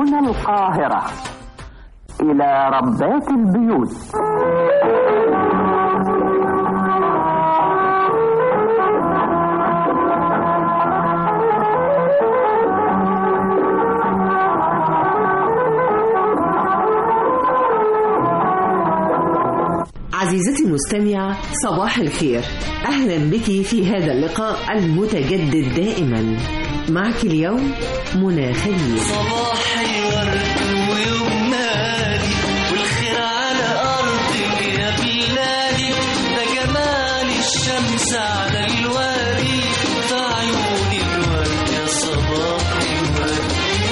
هنا القاهرة إلى ربات البيوت عزيزتي المستمعة صباح الخير أهلا بك في هذا اللقاء المتجدد دائما معك اليوم منى خليل صباح الورد ويوم نادي والخير على أرضي يا بلادي ده جمال الشمس على الوادي في عيون الورد يا صباح الورد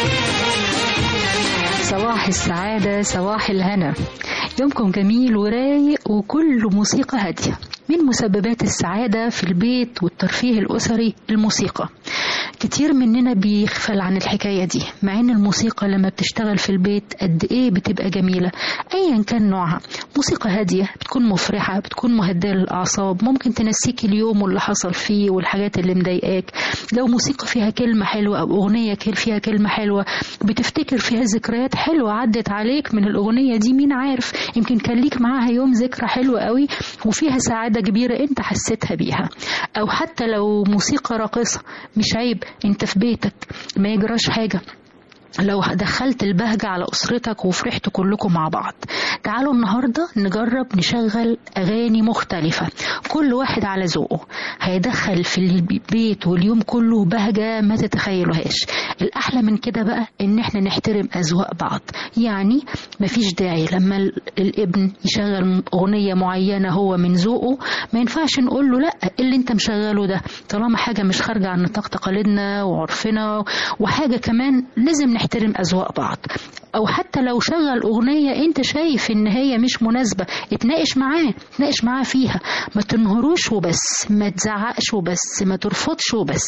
صباح السعادة صباح الهنا يومكم جميل ورايق وكل موسيقى هادية من مسببات السعادة في البيت والترفيه الأسري الموسيقى كتير مننا بيغفل عن الحكاية دي مع ان الموسيقى لما بتشتغل في البيت قد ايه بتبقى جميلة ايا كان نوعها موسيقى هادية بتكون مفرحة بتكون مهدئة للأعصاب ممكن تنسيك اليوم واللي حصل فيه والحاجات اللي مضايقاك لو موسيقى فيها كلمة حلوة أو أغنية كل فيها كلمة حلوة بتفتكر فيها ذكريات حلوة عدت عليك من الأغنية دي مين عارف يمكن كان ليك معاها يوم ذكرى حلوة قوي وفيها سعادة كبيرة انت حسيتها بيها أو حتى لو موسيقى راقصة مش عيب انت في بيتك ما يجراش حاجة لو دخلت البهجة على أسرتك وفرحتوا كلكم مع بعض تعالوا النهاردة نجرب نشغل أغاني مختلفة كل واحد على ذوقه هيدخل في البيت واليوم كله بهجة ما تتخيلوهاش الأحلى من كده بقى إن احنا نحترم أذواق بعض يعني مفيش داعي لما ال- الابن يشغل أغنية معينة هو من ذوقه ما ينفعش نقول له لا اللي انت مشغله ده طالما حاجة مش خارجة عن نطاق تقاليدنا وعرفنا وحاجة كمان لازم نحترم أذواق بعض أو حتى لو شغل أغنية أنت شايف إن هي مش مناسبة اتناقش معاه اتناقش معاه فيها ما تنهروش وبس ما تزعقش وبس ما ترفضش وبس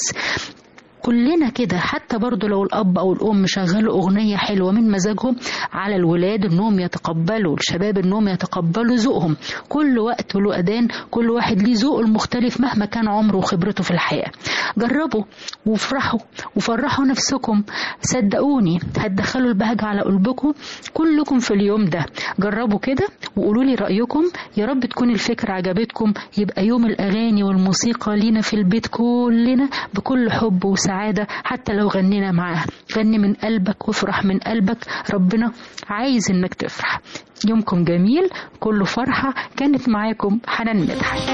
كلنا كده حتى برضو لو الأب أو الأم شغلوا أغنية حلوة من مزاجهم على الولاد إنهم يتقبلوا الشباب إنهم يتقبلوا ذوقهم كل وقت وله أذان كل واحد ليه ذوقه المختلف مهما كان عمره وخبرته في الحياة جربوا وافرحوا وفرحوا نفسكم صدقوني هتدخلوا البهجة على قلبكم كلكم في اليوم ده جربوا كده وقولوا لي رأيكم يا رب تكون الفكرة عجبتكم يبقى يوم الأغاني والموسيقى لينا في البيت كلنا بكل حب وسعادة حتى لو غنينا معاها غني من قلبك وافرح من قلبك ربنا عايز انك تفرح يومكم جميل كله فرحة كانت معاكم حنان مدحت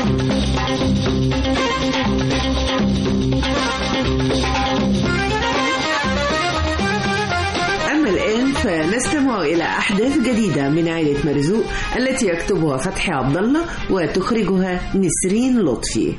أما الآن فنستمع إلى أحداث جديدة من عائلة مرزوق التي يكتبها فتحي عبد الله وتخرجها نسرين لطفي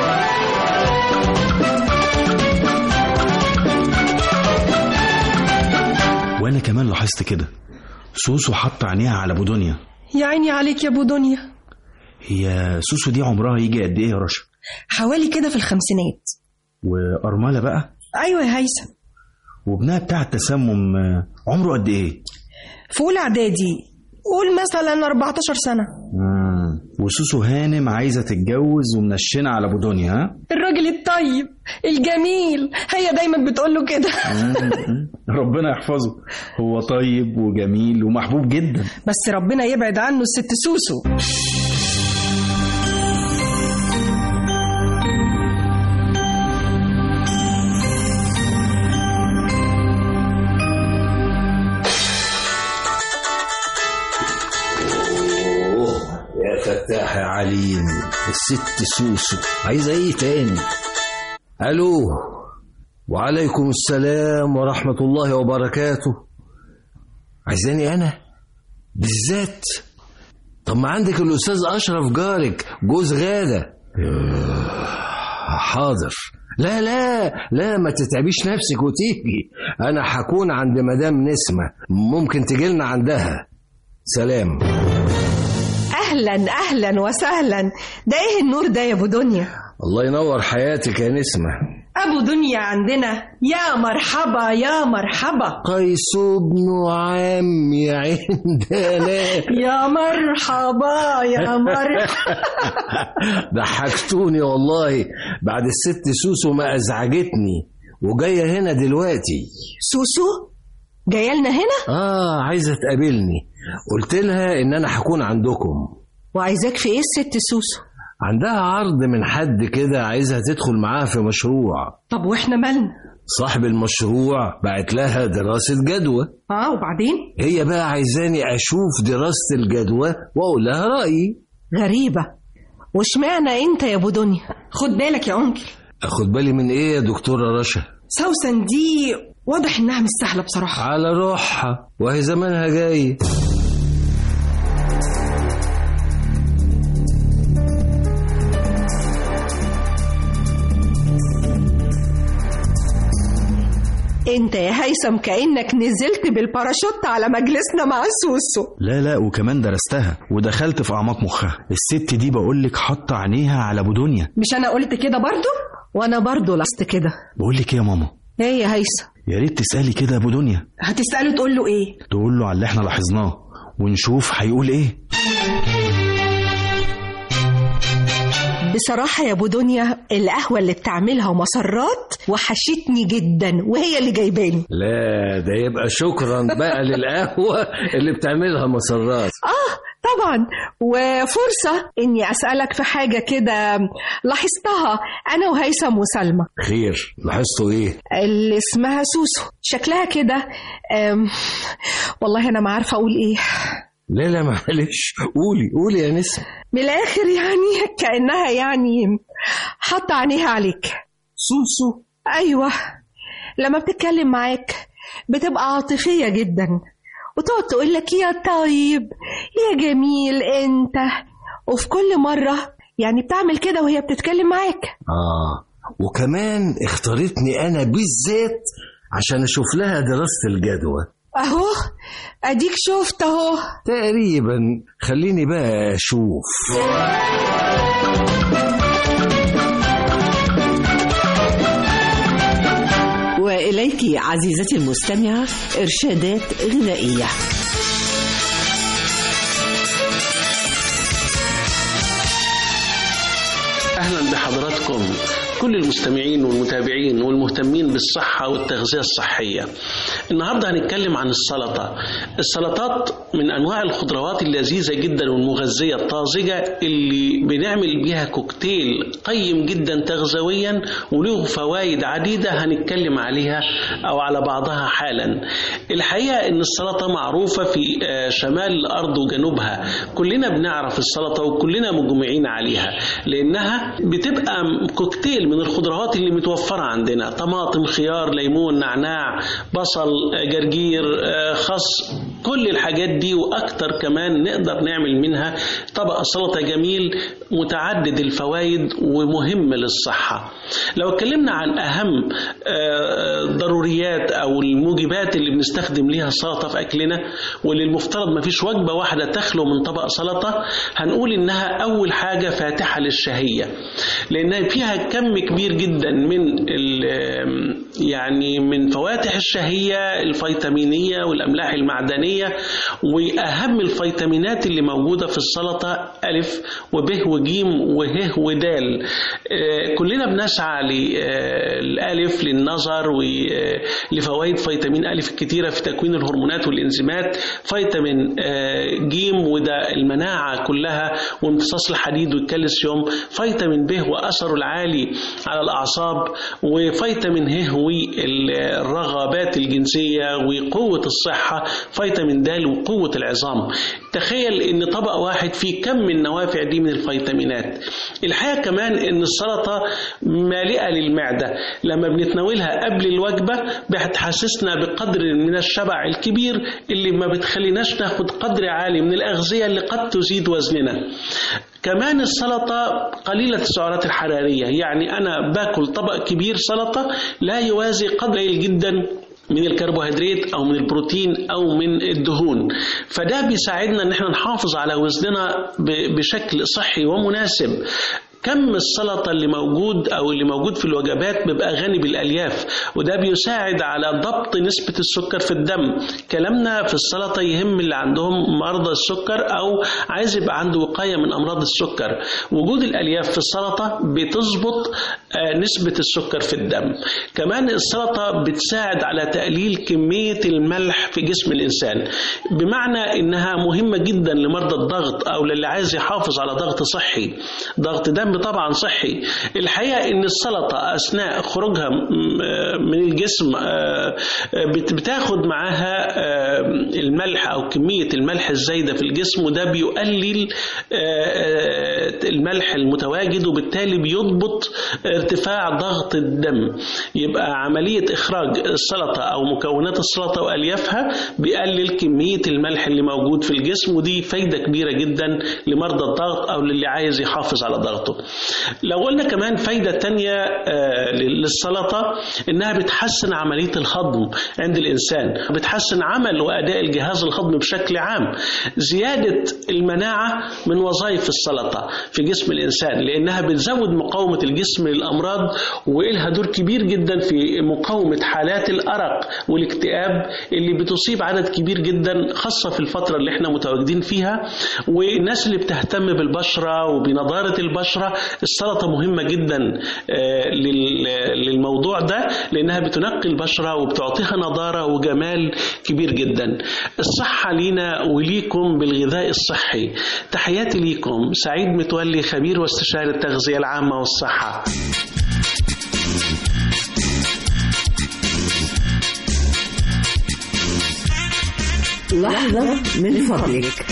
وانا كمان لاحظت كده سوسو حط عينيها على ابو دنيا يا عيني عليك يا ابو دنيا هي سوسو دي عمرها يجي قد ايه يا رشا حوالي كده في الخمسينات وارمله بقى ايوه يا هيثم وابنها بتاع التسمم آه، عمره قد ايه في اولى اعدادي قول مثلا 14 سنه مم. وسوسو هانم عايزه تتجوز ومنشنه على ابو دنيا ها الراجل الطيب الجميل هي دايما بتقول له كده مم. ربنا يحفظه هو طيب وجميل ومحبوب جدا بس ربنا يبعد عنه الست سوسو اوه يا فتاح يا عليم الست سوسو عايزه ايه تاني الو وعليكم السلام ورحمه الله وبركاته عايزاني انا بالذات طب ما عندك الاستاذ اشرف جارك جوز غاده ياه، حاضر لا لا لا ما تتعبيش نفسك وتيجي انا هكون عند مدام نسمه ممكن تجيلنا عندها سلام اهلا اهلا وسهلا ده ايه النور ده يا ابو دنيا الله ينور حياتك يا نسمة ابو دنيا عندنا يا مرحبا يا مرحبا قيس بن عمي عندنا يا مرحبا يا مرحبا ضحكتوني والله بعد الست سوسو ما أزعجتني وجاية هنا دلوقتي سوسو جايه لنا هنا اه عايزه تقابلني قلت لها ان انا هكون عندكم وعايزاك في ايه الست سوسو عندها عرض من حد كده عايزها تدخل معاها في مشروع طب واحنا مالنا صاحب المشروع بعت لها دراسة جدوى اه وبعدين هي بقى عايزاني أشوف دراسة الجدوى وأقول لها رأيي غريبه واشمعنى انت يا ابو دنيا خد بالك يا انكل أخد بالي من إيه يا دكتورة رشا سوسن دي واضح انها مش سهله بصراحه على روحها وهي زمانها جاي انت يا هيثم كانك نزلت بالباراشوت على مجلسنا مع سوسو لا لا وكمان درستها ودخلت في اعماق مخها الست دي بقول لك حاطه عينيها على ابو دنيا مش انا قلت كده برضو وانا برضو لست كده بقول لك ايه يا ماما ايه يا هيثم يا ريت تسالي كده ابو دنيا هتساله تقول له ايه تقول له على اللي احنا لاحظناه ونشوف هيقول ايه بصراحة يا ابو دنيا القهوة اللي بتعملها مسرات وحشتني جدا وهي اللي جايباني لا ده يبقى شكرا بقى للقهوة اللي بتعملها مسرات اه طبعا وفرصة اني اسألك في حاجة كده لاحظتها انا وهيثم وسلمى خير لاحظتوا إيه اللي اسمها سوسو شكلها كده أم، والله انا ما عارفة اقول ايه لا لا معلش قولي قولي يا نسمة من الاخر يعني كأنها يعني حاطة عينيها عليك سوسو ايوه لما بتتكلم معاك بتبقى عاطفية جدا وتقعد تقول لك يا طيب يا جميل انت وفي كل مرة يعني بتعمل كده وهي بتتكلم معاك آه وكمان اختارتني أنا بالذات عشان أشوف لها دراسة الجدوى اهو اديك شفت اهو تقريبا خليني بقى أشوف وإليك عزيزتي المستمعة إرشادات غذائية أهلا بحضراتكم كل المستمعين والمتابعين والمهتمين بالصحة والتغذية الصحية النهاردة هنتكلم عن السلطة السلطات من أنواع الخضروات اللذيذة جدا والمغذية الطازجة اللي بنعمل بيها كوكتيل قيم جدا تغذويا وله فوائد عديدة هنتكلم عليها أو على بعضها حالا الحقيقة أن السلطة معروفة في آه، شمال الأرض وجنوبها كلنا بنعرف السلطة وكلنا مجمعين عليها لأنها بتبقى كوكتيل من الخضروات اللي متوفرة عندنا طماطم خيار ليمون نعناع بصل آه، جرجير آه، خس كل الحاجات دي واكتر كمان نقدر نعمل منها طبق سلطه جميل متعدد الفوائد ومهم للصحه لو اتكلمنا عن اهم آه، ضروريات او الموجبات اللي بنستخدم ليها السلطه في اكلنا واللي المفترض ما فيش وجبه واحده تخلو من طبق سلطه هنقول انها اول حاجه فاتحه للشهيه لانها فيها كم كبير جدا من ال- يعني من فواتح الشهيه الفيتامينيه والاملاح المعدنيه واهم الفيتامينات اللي موجوده في السلطه الف وب وجيم وه ودال آه، كلنا بنسعى للالف للنظر ولفوائد فيتامين الف الكتيره في تكوين الهرمونات والانزيمات فيتامين آه، جيم وده المناعه كلها وامتصاص الحديد والكالسيوم فيتامين ب واثره العالي على الاعصاب وفيتامين ه والرغبات الجنسيه وقوه الصحه فيتامين د وقوه العظام تخيل ان طبق واحد فيه كم من النوافع دي من الفيتامينات الحقيقه كمان ان السلطه مالئه للمعده لما بنتناولها قبل الوجبه بتحسسنا بقدر من الشبع الكبير اللي ما بتخليناش ناخد قدر عالي من الاغذيه اللي قد تزيد وزننا كمان السلطة قليلة السعرات الحرارية يعني أنا باكل طبق كبير سلطة لا يوازي قدر قليل جدا من الكربوهيدرات او من البروتين او من الدهون فده بيساعدنا ان احنا نحافظ على وزننا ب- بشكل صحي ومناسب كم السلطة اللي موجود أو اللي موجود في الوجبات بيبقى غني بالألياف وده بيساعد على ضبط نسبة السكر في الدم كلامنا في السلطة يهم اللي عندهم مرضى السكر أو عايز يبقى عنده وقاية من أمراض السكر وجود الألياف في السلطة بتظبط آه، نسبة السكر في الدم كمان السلطة بتساعد على تقليل كمية الملح في جسم الإنسان بمعنى إنها مهمة جدا لمرضى الضغط أو للي عايز يحافظ على ضغط صحي ضغط دم طبعا صحي الحقيقة إن السلطة أثناء خروجها م- من الجسم آه، بت- بتاخد معاها آه، الملح أو كمية الملح الزايدة في الجسم وده بيقلل آه، آه، الملح المتواجد وبالتالي بيضبط ارتفاع ضغط الدم يبقى عملية إخراج السلطة أو مكونات السلطة وأليافها بيقلل كمية الملح اللي موجود في الجسم ودي فايدة كبيرة جدا لمرضى الضغط أو للي عايز يحافظ على ضغطه لو قلنا كمان فايدة تانية آه، للسلطة إنها بتحسن عملية الهضم عند الإنسان بتحسن عمل وأداء الجهاز الهضمي بشكل عام زيادة المناعة من وظائف السلطة في جسم الإنسان لأنها بتزود مقاومة الجسم للأمراض وإلها دور كبير جدا في مقاومة حالات الأرق والاكتئاب اللي بتصيب عدد كبير جدا خاصة في الفترة اللي احنا متواجدين فيها والناس اللي بتهتم بالبشرة وبنضارة البشرة السلطة مهمة جدا آه، لل- للموضوع ده لأنها بتنقي البشرة وبتعطيها نضارة وجمال كبير جدا الصحة لينا وليكم بالغذاء الصحي تحياتي ليكم سعيد متولي خبير واستشاري التغذية العامة والصحة لحظة من فضلك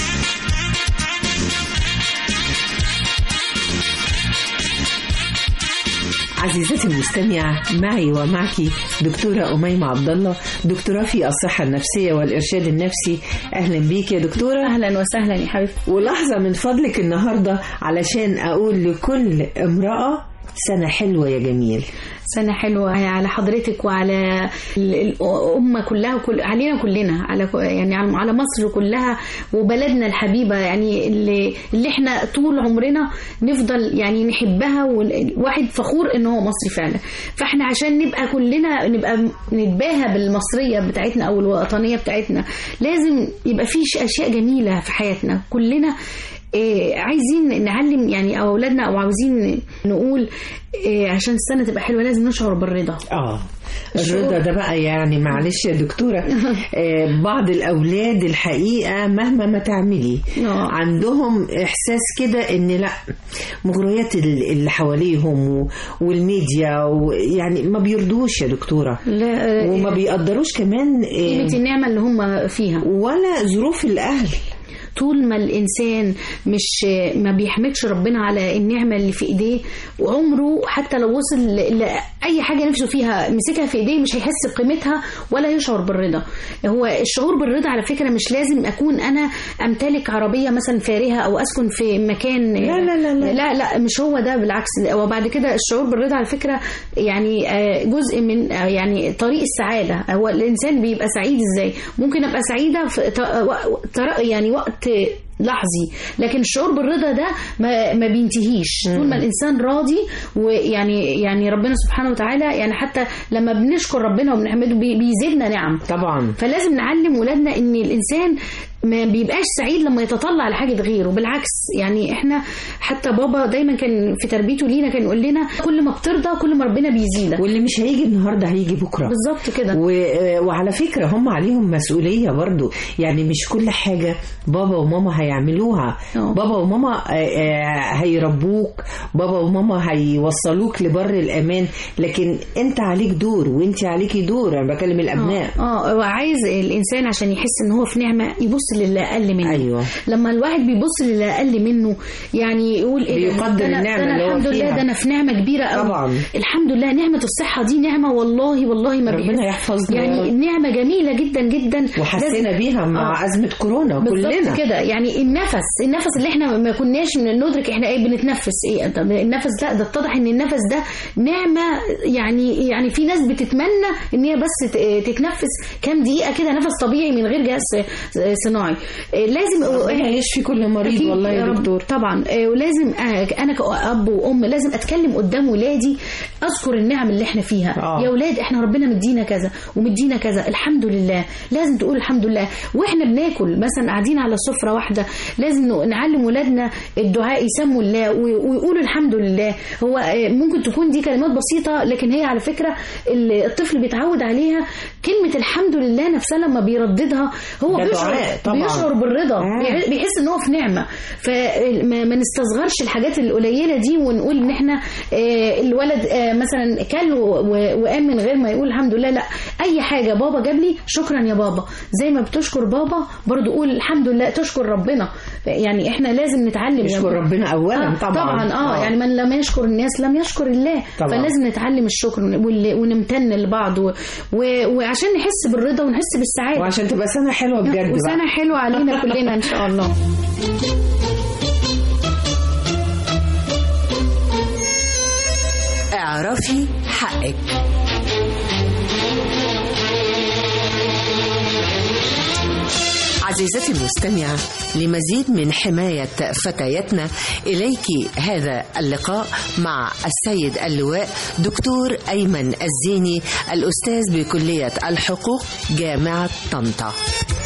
عزيزتي المستمعة معي ومعك دكتورة أميمة عبد الله دكتوراه في الصحة النفسية والإرشاد النفسي أهلا بيك يا دكتورة اهلا وسهلا يا حبيبتي ولحظة من فضلك النهاردة علشان أقول لكل امرأة سنة حلوة يا جميل سنة حلوة على حضرتك وعلى ال- الأمة كلها وكل علينا كلنا على ك- يعني على على مصر كلها وبلدنا الحبيبة يعني اللي, اللي احنا طول عمرنا نفضل يعني نحبها والواحد فخور ان هو مصري فعلا فاحنا عشان نبقى كلنا نبقى نتباهى بالمصرية بتاعتنا او الوطنية بتاعتنا لازم يبقى في اشياء جميلة في حياتنا كلنا إيه عايزين نعلم يعني اولادنا او عاوزين نقول إيه عشان السنه تبقى حلوه لازم نشعر بالرضا اه الرضا ده بقى يعني معلش يا دكتورة آه، بعض الأولاد الحقيقة مهما ما تعملي آه. عندهم إحساس كده إن لا مغريات ال- اللي حواليهم و- والميديا ويعني ما بيرضوش يا دكتورة لا وما بيقدروش كمان آه، قيمه النعمه اللي هم فيها ولا ظروف الأهل طول ما الانسان مش ما بيحمدش ربنا على النعمه اللي في ايديه وعمره حتى لو وصل ل- لاي حاجه نفسه فيها مسكها في ايديه مش هيحس بقيمتها ولا يشعر بالرضا هو الشعور بالرضا على فكره مش لازم اكون انا امتلك عربيه مثلا فارهه او اسكن في مكان لا لا لا لا. لا لا مش هو ده بالعكس وبعد كده الشعور بالرضا على فكره يعني آه، جزء من آه، يعني طريق السعاده هو الانسان بيبقى سعيد ازاي ممكن ابقى سعيده في ط- و- تر- يعني وقت لحظي لكن الشعور بالرضا ده ما, ما بينتهيش طول ما الانسان راضي ويعني يعني ربنا سبحانه وتعالى يعني حتى لما بنشكر ربنا وبنحمده بي- بيزيدنا نعم طبعا فلازم نعلم ولادنا ان الانسان ما بيبقاش سعيد لما يتطلع لحاجه غيره بالعكس يعني احنا حتى بابا دايما كان في تربيته لينا كان يقول لنا كل ما بترضى كل ما ربنا بيزيدك واللي مش هيجي النهارده هيجي بكره بالظبط كده و... وعلى فكرة هم عليهم مسؤولية برضو يعني مش كل حاجة بابا وماما هيعملوها أه. بابا وماما آه، آه، هيربوك بابا وماما هيوصلوك لبر الأمان لكن أنت عليك دور وأنت عليكي دور أنا بكلم الأبناء اه هو عايز الانسان عشان يحس ان هو في نعمه يبص للي اقل منه أيوة. لما الواحد بيبص للي اقل منه يعني يقول ايه ده؟ بيقدر ده أنا- النعمة ده أنا اللي هو الحمد لله فيها. ده انا في نعمه كبيره قوي طبعا. الحمد لله نعمه الصحه دي نعمه والله والله ما ربنا بيحس- يحفظنا يا يعني رب. نعمه جميله جدا جدا وحسينا لازم- بيها مع آه. أزمة كورونا كلنا بالظبط كده يعني النفس النفس اللي احنا ما كناش ندرك احنا ايه بنتنفس ايه طب النفس لا ده اتضح ان النفس ده نعمه يعني يعني في ناس بتتمنى ان هي بس ت- تتنفس كام دقيقه كده نفس طبيعي من غير جهاز صناعي إيه لازم ربنا يشفي كل مريض أكيد والله يا رب. دكتور طبعا آه، ولازم آه، انا كأب وام لازم اتكلم قدام ولادي اذكر النعم اللي احنا فيها آه. يا ولاد احنا ربنا مدينا كذا ومدينا كذا الحمد لله لازم تقول الحمد لله واحنا بناكل مثلا قاعدين على سفره واحده كده لازم ن- نعلم ولادنا الدعاء يسموا الله وي- ويقولوا الحمد لله هو آه، ممكن تكون دي كلمات بسيطة لكن هي على فكرة ال- الطفل بيتعود عليها كلمة الحمد لله نفسها لما بيرددها هو ده بيشعر دعاء طبعاً. بيشعر بالرضا مم. بيح- بيحس ان هو في نعمة فما ما نستصغرش الحاجات القليلة دي ونقول ان احنا آه، الولد آه، مثلا كل و- و- وقام من غير ما يقول الحمد لله لا اي حاجة بابا جاب لي شكرا يا بابا زي ما بتشكر بابا برضو قول الحمد لله تشكر ربنا يعني احنا لازم نتعلم يشكر ربنا أولاً آه طبعاً. طبعا اه, آه. يعني من لم يشكر الناس لم يشكر الله طبعاً. فلازم نتعلم الشكر وال- ونمتن لبعض و... و... وعشان نحس بالرضا ونحس بالسعادة وعشان تبقى سنة حلوة بجد بقى. وسنة حلوة علينا كلنا ان شاء الله اعرفي حقك عزيزتي المستمعة لمزيد من حماية فتياتنا إليك هذا اللقاء مع السيد اللواء دكتور أيمن الزيني الأستاذ بكلية الحقوق جامعة طنطا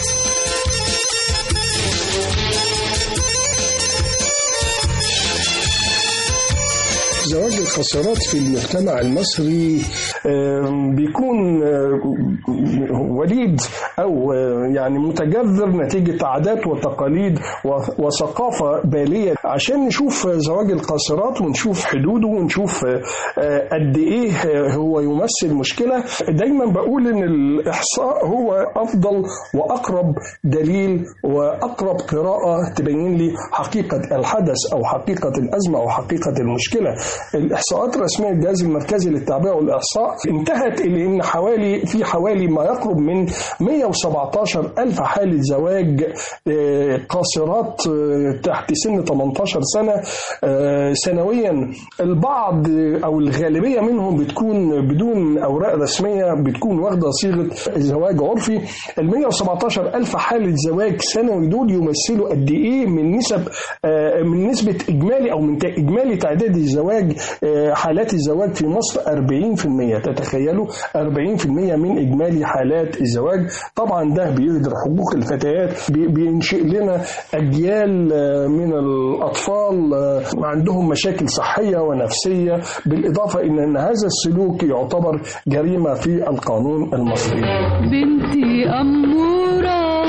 زواج الخسارات في المجتمع المصري آم، بيكون آم، وليد او آه، يعني متجذر نتيجه عادات وتقاليد و- وثقافه باليه عشان نشوف زواج القاصرات ونشوف حدوده ونشوف آه، آه، قد ايه آه، هو يمثل مشكله دايما بقول ان الاحصاء هو افضل واقرب دليل واقرب قراءه تبين لي حقيقه الحدث او حقيقه الازمه او حقيقه المشكله الاحصاءات الرسميه للجهاز المركزي للتعبئه والاحصاء انتهت الى ان حوالي في حوالي ما يقرب من 117 الف حاله زواج آه، قاصرات آه، تحت سن 18 سنه آه، سنويا البعض آه، او الغالبيه منهم بتكون بدون اوراق رسميه بتكون واخده صيغه زواج عرفي ال 117 الف حاله زواج سنوي دول يمثلوا قد ايه من نسب آه، من نسبه اجمالي او من ت- اجمالي تعداد الزواج آه، حالات الزواج في مصر 40% تتخيلوا 40% من اجمالي حالات الزواج طبعا ده بيهدر حقوق الفتيات بي- بينشئ لنا اجيال آه، من الاطفال آه، عندهم مشاكل صحيه ونفسيه بالاضافه الى ان هذا السلوك يعتبر جريمه في القانون المصري بنتي أمورة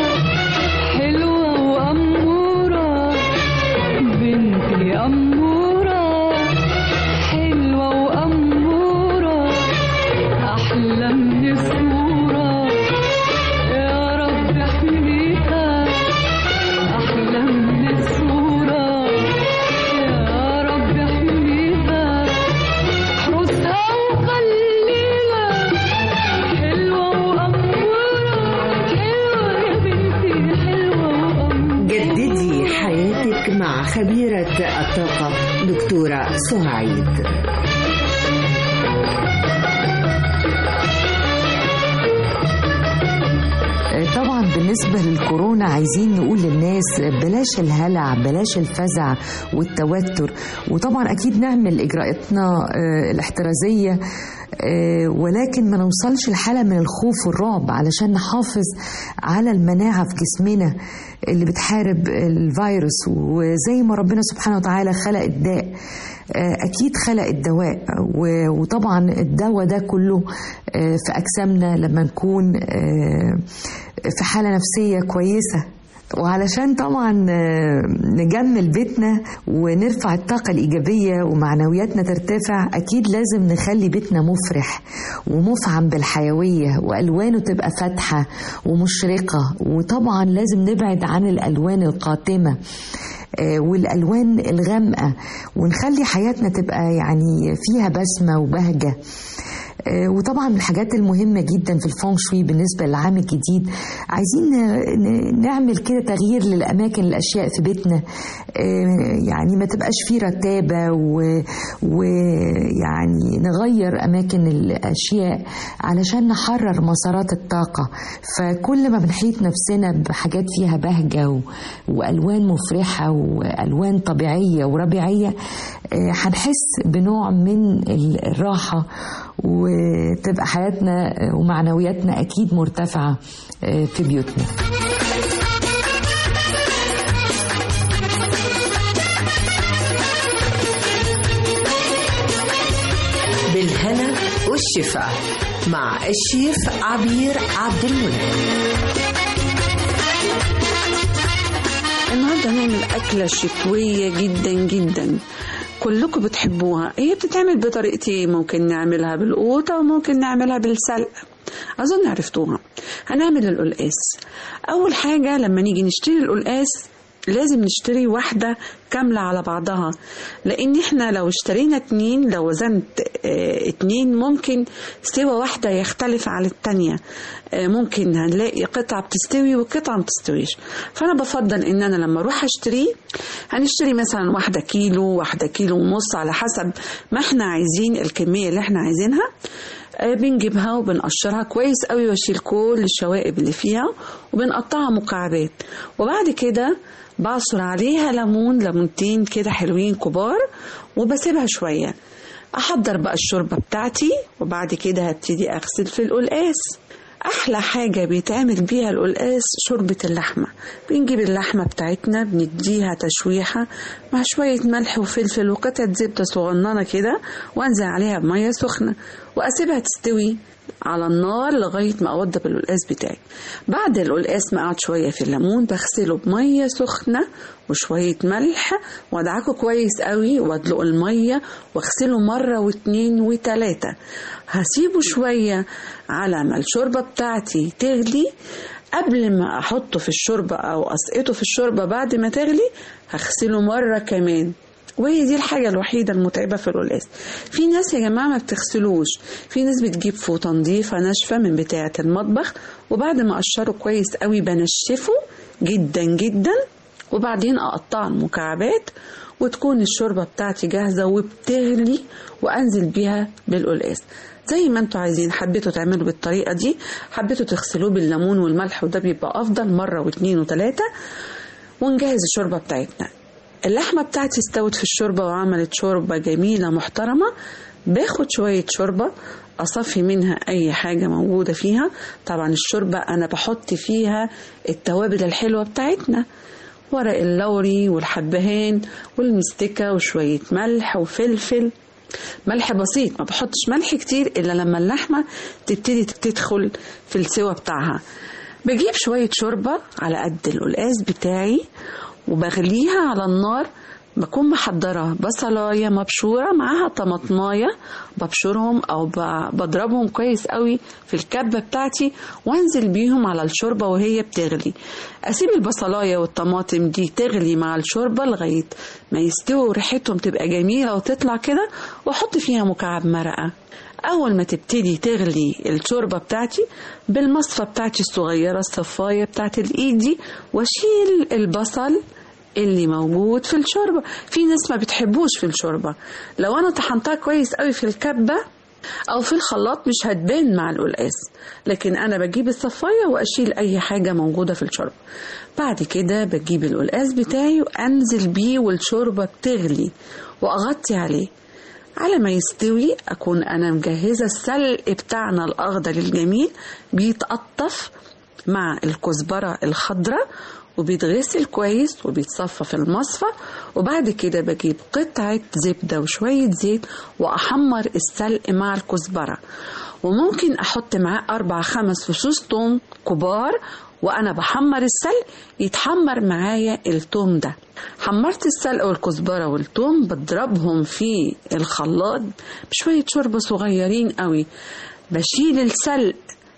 حلوة وأمورة بنتي أمورة حلوة وأمورة أحلى من الصورة يا رب احميها أحلى من الصورة يا رب احميها احرسها وخليها حلوة وأمورة حلوة يا بنتي حلوة وأمورة جددي حياتك مع خبيرة الطاقة دكتورة سعيد طبعا بالنسبة للكورونا عايزين نقول للناس بلاش الهلع بلاش الفزع والتوتر وطبعا أكيد نعمل إجراءاتنا آه، الاحترازية آه، ولكن ما نوصلش لحالة من الخوف والرعب علشان نحافظ على المناعة في جسمنا اللي بتحارب الفيروس وزي ما ربنا سبحانه وتعالى خلق الداء آه، أكيد خلق الدواء و- وطبعا الدواء ده كله آه، في أجسامنا لما نكون آه، في حالة نفسية كويسة وعلشان طبعا آه، نجمل بيتنا ونرفع الطاقة الإيجابية ومعنوياتنا ترتفع أكيد لازم نخلي بيتنا مفرح ومفعم بالحيوية وألوانه تبقى فاتحة ومشرقة وطبعا لازم نبعد عن الألوان القاتمة آه، والألوان الغامقة ونخلي حياتنا تبقى يعني فيها بسمة وبهجة آه، وطبعا من الحاجات المهمة جدا في الفونغ شوي بالنسبة للعام الجديد عايزين ن- ن- نعمل كده تغيير للأماكن الأشياء في بيتنا آه، يعني ما تبقاش فيه رتابة و- ويعني نغير أماكن الأشياء علشان نحرر مسارات الطاقة فكل ما بنحيط نفسنا بحاجات فيها بهجة و- وألوان مفرحة وألوان طبيعية وربيعية آه، هنحس بنوع من ال- الراحة وتبقى حياتنا ومعنوياتنا أكيد مرتفعة آه، في بيوتنا والشفاء مع الشيف عبير عبد المنعم النهارده هنعمل أكلة شتوية جدا جدا كلكم بتحبوها هي بتتعمل بطريقتين ممكن نعملها بالقوطة وممكن نعملها بالسلق أظن عرفتوها هنعمل القلقاس أول حاجة لما نيجي نشتري القلقاس لازم نشتري واحدة كاملة على بعضها لأن احنا لو اشترينا اتنين لو وزنت اه اتنين ممكن سوى واحدة يختلف عن التانية اه ممكن هنلاقي قطعة بتستوي وقطعة ما بتستويش فأنا بفضل إن أنا لما أروح أشتريه هنشتري مثلا واحدة كيلو واحدة كيلو ونص على حسب ما احنا عايزين الكمية اللي احنا عايزينها آه، بنجيبها وبنقشرها كويس قوي واشيل كل الشوائب اللي فيها وبنقطعها مكعبات وبعد كده بعصر عليها ليمون ليمونتين كده حلوين كبار وبسيبها شوية أحضر بقى الشوربة بتاعتي وبعد كده هبتدي أغسل في القلقاس أحلى حاجة بيتعمل بيها القلقاس شوربة اللحمة بنجيب اللحمة بتاعتنا بنديها تشويحة مع شوية ملح وفلفل وقطعة زبدة صغننة كده وأنزل عليها بمية سخنة وأسيبها تستوي على النار لغاية ما أوضب القلقاس بتاعي بعد القلقاس ما قعد شوية في الليمون بغسله بمية سخنة وشوية ملح وادعكه كويس قوي وادلق المية واغسله مرة واتنين وتلاتة هسيبه شوية على ما الشوربة بتاعتي تغلي قبل ما احطه في الشوربة او اسقطه في الشوربة بعد ما تغلي هغسله مرة كمان وهي دي الحاجة الوحيدة المتعبة في القلقاس في ناس يا جماعة ما بتغسلوش في ناس بتجيب فوطة نظيفة ناشفة من بتاعة المطبخ وبعد ما أقشره كويس قوي بنشفه جدا جدا وبعدين أقطعه مكعبات وتكون الشوربة بتاعتي جاهزة وبتغلي وأنزل بيها بالقلقاس زي ما انتوا عايزين حبيتوا تعملوا بالطريقة دي حبيتوا تغسلوه بالليمون والملح وده بيبقى أفضل مرة واتنين وتلاتة ونجهز الشوربة بتاعتنا اللحمة بتاعتي استوت في الشوربة وعملت شوربة جميلة محترمة باخد شوية شوربة أصفي منها أي حاجة موجودة فيها طبعا الشوربة أنا بحط فيها التوابل الحلوة بتاعتنا ورق اللوري والحبهان والمستكة وشوية ملح وفلفل ملح بسيط ما بحطش ملح كتير إلا لما اللحمة تبتدي تدخل في السوا بتاعها بجيب شوية شوربة على قد القلقاس بتاعي وبغليها على النار بكون محضرة بصلاية مبشورة معاها طماطماية ببشرهم أو ب- بضربهم كويس قوي في الكبة بتاعتي وانزل بيهم على الشوربة وهي بتغلي أسيب البصلاية والطماطم دي تغلي مع الشوربة لغاية ما يستووا ريحتهم تبقى جميلة وتطلع كده وأحط فيها مكعب مرقة أول ما تبتدي تغلي الشوربة بتاعتي بالمصفى بتاعتي الصغيرة الصفاية بتاعت الإيد دي وأشيل البصل اللي موجود في الشوربة في ناس ما بتحبوش في الشوربة لو أنا طحنتها كويس قوي في الكبة أو في الخلاط مش هتبان مع القلقاس لكن أنا بجيب الصفاية وأشيل أي حاجة موجودة في الشوربة بعد كده بجيب القلقاس بتاعي وأنزل بيه والشوربة بتغلي وأغطي عليه على ما يستوي أكون أنا مجهزة السلق بتاعنا الأخضر الجميل بيتقطف مع الكزبرة الخضراء وبيتغسل كويس وبيتصفى في المصفى وبعد كده بجيب قطعة زبدة وشوية زيت وأحمر السلق مع الكزبرة وممكن أحط معاه أربع خمس فصوص توم كبار وأنا بحمر السلق يتحمر معايا التوم ده حمرت السلق والكزبرة والثوم بضربهم في الخلاط بشوية شوربة صغيرين قوي بشيل السلق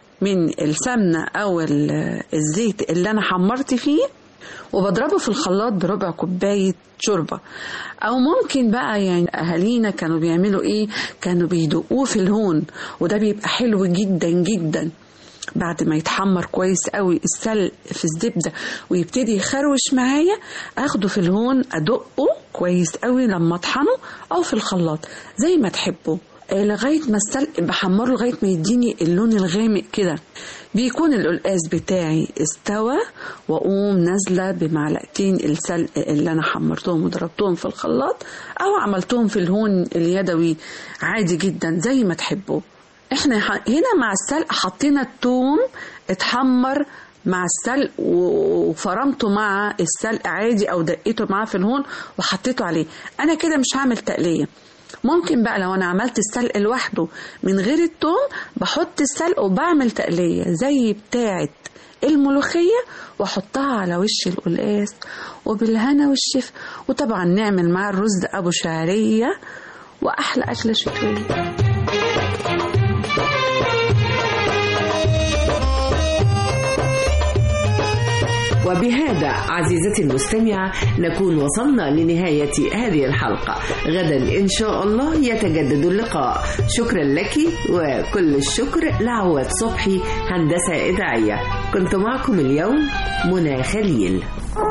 من السمنة أو ال- الزيت اللي أنا حمرت فيه وبضربه في الخلاط بربع كوباية شوربة أو ممكن بقى يعني أهالينا كانوا بيعملوا إيه كانوا بيدقوه في الهون وده بيبقى حلو جدا جدا بعد ما يتحمر كويس قوي السلق في الزبدة ويبتدي يخروش معايا اخده في الهون ادقه كويس قوي لما اطحنه او في الخلاط زي ما تحبوا آه، لغاية ما السلق بحمره لغاية ما يديني اللون الغامق كده بيكون القلقاس بتاعي استوى واقوم نازلة بمعلقتين السلق اللي انا حمرتهم وضربتهم في الخلاط او عملتهم في الهون اليدوي عادي جدا زي ما تحبوا احنا ح- هنا مع السلق حطينا التوم اتحمر مع السلق و- وفرمته مع السلق عادي او دقيته معاه في الهون وحطيته عليه انا كده مش هعمل تقليه ممكن بقى لو انا عملت السلق لوحده من غير التوم بحط السلق وبعمل تقلية زي بتاعة الملوخية واحطها على وش القلقاس وبالهنا والشفا وطبعا نعمل معاه الرز ابو شعرية واحلى اكلة شتوية وبهذا عزيزتي المستمعة نكون وصلنا لنهاية هذه الحلقة غدا إن شاء الله يتجدد اللقاء شكرا لك وكل الشكر لعواد صبحي هندسة إذاعية كنت معكم اليوم منى خليل